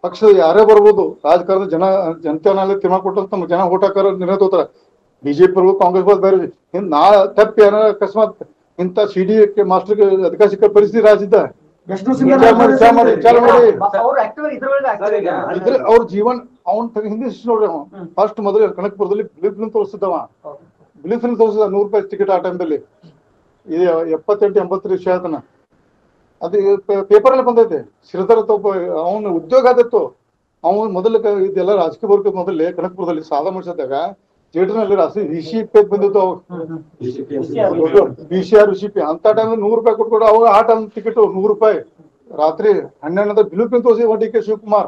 ಪಕ್ಷದ ಯಾರೇ ಬರ್ಬೋದು ರಾಜಕಾರಣದ ಜನ ಜನತೆನಲ್ಲಿ ತೀರ್ಮಾನ ಕೊಟ್ಟಂತ ನಮ್ಮ ಜನ ಓಟ್ ಹಾಕೋರು ನಿರ್ಣಯ ತಗೋತಾರ ಬಿಜೆಪಿ ಬರ್ಬೋದು ಕಾಂಗ್ರೆಸ್ ಬರ್ಬೋದು ಬೇರೆ ಹಿಂದ್ ನಾ ತಪ್ಪಿ ಏನಾರ ಅಕಸ್ಮಾತ್ ಇಂಥ ಸಿ ಡಿ ಮಾಸ್ಟರ್ ಅಧಿಕಾರ ಸಿಕ್ಕ ಪರಿಸ್ಥಿತಿ ರಾಜ್ಯದ ವಿಷ್ಣು ವಿಚಾರ ಮಾಡಿ ವಿಚಾರ ಮಾಡಿ ವಿಚಾರ ಮಾಡಿ ಅವ್ರು ಆಕ್ಟಿವ್ ಇದ್ರೊಳಗೆ ಸರ್, ಈಗ active ಇದ್ರೆ ಅವ್ರ ಜೀವನ್ ಅವ್ನ್ ತಗ ಹಿಂದೆ ಶಿಶು ನೋಡ್ರಿ ಅವ ಹ್ಮ್. ಫಸ್ಟ್ ಮೊದಲು ಕನಕಪುರದಲ್ಲಿ ಬಿಲಿಪ್ ಫಿಲ್ಮ್ ತೋರಿಸಿದ್ದವ ಹೌದು. ಬಿಲಿಪ್ ಫಿಲ್ಮ್ ತೋರಿಸಿದ ನೂರು ರೂಪಾಯಿ ಟಿಕೆಟ್ ಆ ಟೈಮ್ದಲ್ಲಿ ಇದು ಎಪ್ಪತ್ತೆಂಟು ಎಂಬತ್ತು ವಿಷಯ ಆತನ ಅದು ಪೇಪರ್ ಅಲ್ಲಿ ಬಂದೈತೆ ಶ್ರೀಧರ ಒಬ್ಬ ಅವನ ಉದ್ಯೋಗ ಆದಿತ್ತು ಅವನು ಮೊದಲು ಕ- ಇದೆಲ್ಲ ರಾಜಕೀಯ ಬರೋಕೆ ಮೊದಲೇ ಕನಕಪುರದಲ್ಲಿ ಸಾದಾ ಮಾಡಿಸಿದಾಗ ಥಿಯೇಟರ್ನಲ್ಲಿ ರಾಸಿ ರಿಷಿ ಪೇ ಬಂದಿತ್ತು ಅವಾಗ B C R C P ಅಂತ ಟೈಮ್ ನೂರು ರೂಪಾಯಿ ಕೊಟ್ಕೊಂಡು ಅವಾಗ ಆ ಟೈಮ್ ಟಿಕೆಟ್ ನೂರು ರೂಪಾಯಿ ರಾತ್ರಿ ಹನ್ನೆರಡು ಬಿಲುಪಿನ ತೋರಿಸಿ ಡಿ ಕೆ ಶಿವಕುಮಾರ್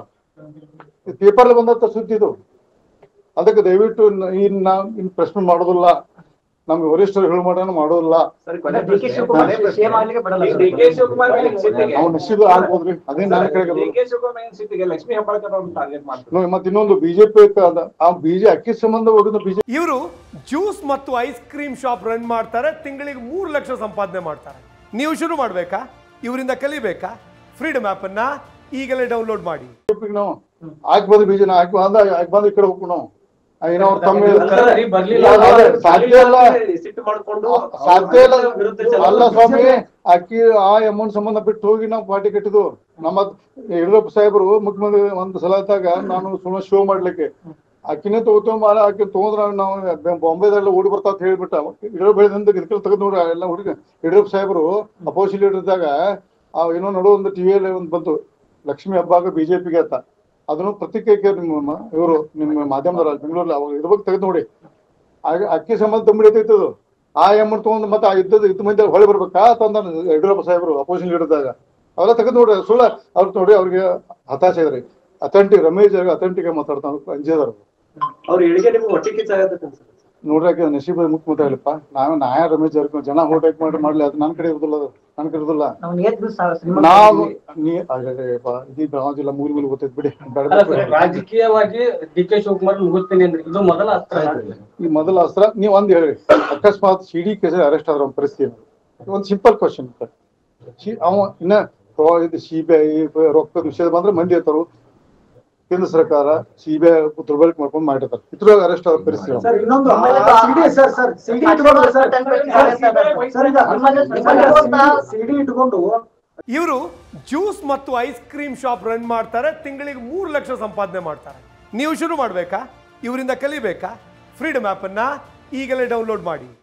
ಪೇಪರ್ ಬಂದತ್ತ ಸುದ್ದಿ ಇದು ಅದಕ್ಕೆ ದಯವಿಟ್ಟು ನ- ಇನ್ ನಾ ಇನ್ ಪ್ರಶ್ನೆ ಮಾಡೋದಿಲ್ಲ ನಮ್ಗೆ ವರಿಷ್ಠರು ಹೇಳು ಮಾಡೋಣ ಮಾಡೋದಿಲ್ಲ ಸರ್, ಅಂದ್ರೆ ಕೊನೆ ಡಿ ಕೆ ಶಿವಕುಮಾರ್ ಸೇವೆ ಮಾಡ್ಲಿಕ್ಕೆ ಬಿಡಲ್ಲ ಈಗ ಡಿ ಕೆ ಶಿವಕುಮಾರ್ ಮೇಲೆ ಸಿಟ್ಟಿಗೆ ಅವ್ನ ನಶೀಬ್ ಆಗ್ಬೋದ್ರಿ ಅದೇ ನಾನು ಡಿ ಕೇಳಿದ್ರು ಕೆ ಶಿವಕುಮಾರ್ ಮೇಲೆ ಸಿಟ್ಟಿಗೆ ಲಕ್ಷ್ಮೀ ಹೆಬ್ಬಾಳ್ಕರ್ ಅವ್ರನ್ನ ಟಾರ್ಗೆಟ್ ಮಾಡ್ತಾರೆ ನೋಡಿ ಮತ್ತೆ ಇನ್ನೊಂದು ಬಿಜೆಪಿ ಆ ಬಿಜೆ ಅಕ್ಕಿ ಸಂಬಂಧ ಹೋಗಿದ್ದು ಬಿಜೆಪಿ ಇವರು ಜ್ಯೂಸ್ ಮತ್ತು ಐಸ್ ಕ್ರೀಮ್ ಶಾಪ್ ರನ್ ಮಾಡ್ತಾರೆ ತಿಂಗಳಿಗೆ ಮೂರು ಲಕ್ಷ ಸಂಪಾದನೆ ಮಾಡ್ತಾರೆ ನೀವು ಶುರು ಮಾಡಬೇಕಾ ಇವರಿಂದ ಕಲಿಬೇಕಾ ಫ್ರೀಡಮ್ ಆ್ಯಪನ್ನು ಈಗಲೇ ಡೌನ್ಲೋಡ್ ಮಾಡಿ ಬಿಜೆಪಿಗೆ ನಾವು ಹಾಕಿ ಬಂದು ಬಿಜೆ ಹಾಕಿ ಬಂದ ಹಾಕಿ ಬಂದು ಈ ಕಡೆ ಹೋಗ್ಕೊಂಡು ನಾವು ಆ, ಏನೋ ಅವ್ರ ತಮ್ಮ ಅಲ್ರಿ, ಬರ್ಲಿಲ್ಲ ಅದೇ, ಸಾಧ್ಯ ಇಲ್ಲ ಸಿಟ್ಟು ಮಾಡ್ಕೊಂಡು ಸಾಧ್ಯ ಇಲ್ಲ ವಿರುದ್ಧ ಚಲೋ- ಅಲ್ಲ ಸ್ವಾಮಿ ಅಕ್ಕಿ ಆ ಅಮೌಂಟ್ ಸಂಬಂಧ ಬಿಟ್ಟು ಹೋಗಿ ನಾವು ಪಾರ್ಟಿ ಕಟ್ಟಿದ್ವು ನಮ್ಮ ಯಡಿಯೂರಪ್ಪ ಸಾಹೇಬರು ಮುಖ್ಯಮಂತ್ರಿ ಒಂದು ಸಲ ಆದಾಗ ನಾನು ಸುಮ್ಮನೆ ಶೋ ಮಾಡ್ಲಿಕ್ಕೆ ಅಕ್ಕಿನೇ ತಗೋತೇವೆ ಮಾಲ ಅಕ್ಕಿ ತಗೊಂಡ್ರ ನಾವು ಬಾಂಬೆದೆಲ್ಲ ಓಡಿ ಬರ್ತಾ ಅಂತ ಹೇಳ್ಬಿಟ್ಟ ಯಡಿಯೂರಪ್ಪ ಹೇಳಿದಂತ ಇದಕ್ಕೆ ತೆಗೆದು ನೋಡ್ರಿ ಎಲ್ಲ ಹುಡುಗ ಯಡಿಯೂರಪ್ಪ ಸಾಹೇಬರು ಅಪೋಸಿಟ್ ಲೀಡರ್ ಇದ್ದಾಗ ಆ ಏನೋ ನಡು ಒಂದು ಟಿವಿಯಲ್ಲಿ ಒಂದು ಬಂತು ಲಕ್ಷ್ಮಿ ಹಬ್ಬಾಗ ಬಿಜೆಪಿಗೆ ಅಂತ ಅದನ್ನು ಪ್ರತಿಕ್ರಿಯೆ ನಿಮ್ಮ ಇವರು ನಿಮ್ಮ ಮಾಧ್ಯಮದವ್ರು ಬೆಂಗಳೂರಲ್ಲಿ ಅವಾಗ ಇದ್ರ ಬಗ್ಗೆ ತೆಗೆದು ನೋಡಿ ಆಗ ಅಕ್ಕಿ ಸಂಬಂಧ ತಂಬಿಡಿ ಐತದು ಆ ಅಮೌಂಟ್ ತಗೊಂಡು ಮತ್ತೆ ಆ ಇದ್ದದ ಇದ್ದ ಮಂದಿ ಹೊಳೆ ಬರ್ಬೇಕಾ ತಂದ ಯಡಿಯೂರಪ್ಪ ಸಾಹೇಬರು ಅಪೋಸಿಷನ್ ಹಿಡಿದಾಗ ಅವೆಲ್ಲ ತೆಗೆದು ನೋಡ್ರಿ ಸುಳ್ಳ ಅವ್ರು ನೋಡಿ ಅವ್ರಿಗೆ ಹತಾಶೆ ಇದ್ರಿ ಅಥೆಂಟಿಕ್ ರಮೇಶ್ ಅಥೆಂಟಿಕ್ ಮಾತಾಡ್ತಾನೆ ಅಂಜಿದಾರ ಅವ್ರ ಇಳಿಗೆ ನಿಮ್ಗೆ ಹೊಟ್ಟೆ ಕಿಚ್ಚಾಗತ್ತೆ ಅನ್ಸುತ್ತೆ ನೋಡ್ರಾಕ ನಶೀಬ ಮುಖ್ಯಮಂತ್ರಿ ಅಲ್ಲಪ್ಪ ನಾನು ನಾಯ ರಮೇಶ್ ಜಾರಕಿಹೊಳಿ ಜನ ಓಟ್ ಹಾಕಿ ಮಾಡಿ ಮಾಡ್ಲಿ ಅದು ನನ್ನ ಕಡೆ ಇರುದಿಲ್ಲ ಅದು ನನ್ನ ಕಡೆ ಇರುದಿಲ್ಲ ನಾವು ನಿಯತ್ ಶ್ರೀಮಂತ ನಾವು ನೀ ಅಯ್ಯಯ್ಯಪ್ಪ, ಇಡೀ ಬೆಳಗಾವಿ ಜಿಲ್ಲಾ ಮೂಲ ಮೂಲ ಗೊತ್ತೈತ್ ಬಿಡಿ ಬೇಡ ಅಲ್ಲ ಬಿಡಿ. ಸರ್, ರಾಜಕೀಯವಾಗಿ ಡಿ ಕೆ ಶಿವಕುಮಾರ್ ಮುಗಿಸ್ತೀನಿ ಅಂದ್ರೆ ಇದು ಮೊದಲ ಅಸ್ತ್ರ ಅಲ್ಲ? ಈ ಮೊದಲ ಅಸ್ತ್ರ ನೀವ್ ಒಂದ್ ಹೇಳಿ ಅಕಸ್ಮಾತ್ ಸಿ ಡಿ ಕೇಸ್ ಅರೆಸ್ಟ್ ಆದ್ರ ಅವ್ನ ಪರಿಸ್ಥಿತಿ ಏನು? ಒಂದ್ ಸಿಂಪಲ್ ಕ್ವಶನ್ ಅವ ಇನ್ನ ಪ್ರೊ- ಇದು ಸಿ ಬಿ ಐ ರೊಕ್ಕದ ವಿಷಯ ಬಂದ್ರೆ ಮಂದಿ ಇರ್ತಾರು ಕೇಂದ್ರ ಸರ್ಕಾರ ಸಿ ಬಿ ಐ ದುರ್ಬಳಕೆ ಮಾಡ್ಕೊಂಡು ಮಾಡಿರ್ತಾರೆ ಇದ್ರೊಳಗ ಅರೆಸ್ಟ್ ಆದ ಪರಿಸ್ಥಿತಿ ಅವ್ನು. ಸರ್ ಇನ್ನೊಂದು ಸಿಡಿ ಸರ್ ಸರ್ ಸಿಡಿ ಇಟ್ಕೊಂಡು ಸರ್, ಸರ್, ನಿಮ್ಮಲ್ಲಿ- ನಿಮ್ಮಲ್ಲಿ ಗೊತ್ತಾ? ಸಿಡಿ ಇಟ್ಕೊಂಡು ಇವರು ಜ್ಯೂಸ್ ಮತ್ತು ಐಸ್ ಕ್ರೀಮ್ ಶಾಪ್ ರನ್ ಮಾಡ್ತಾರೆ ತಿಂಗಳಿಗೆ ಮೂರು ಲಕ್ಷ ಸಂಪಾದನೆ ಮಾಡ್ತಾರೆ ನೀವು ಶುರು ಮಾಡಬೇಕಾ ಇವರಿಂದ ಕಲಿಬೇಕಾ ಫ್ರೀಡಮ್ ಆ್ಯಪನ್ನು ಈಗಲೇ ಡೌನ್ಲೋಡ್ ಮಾಡಿ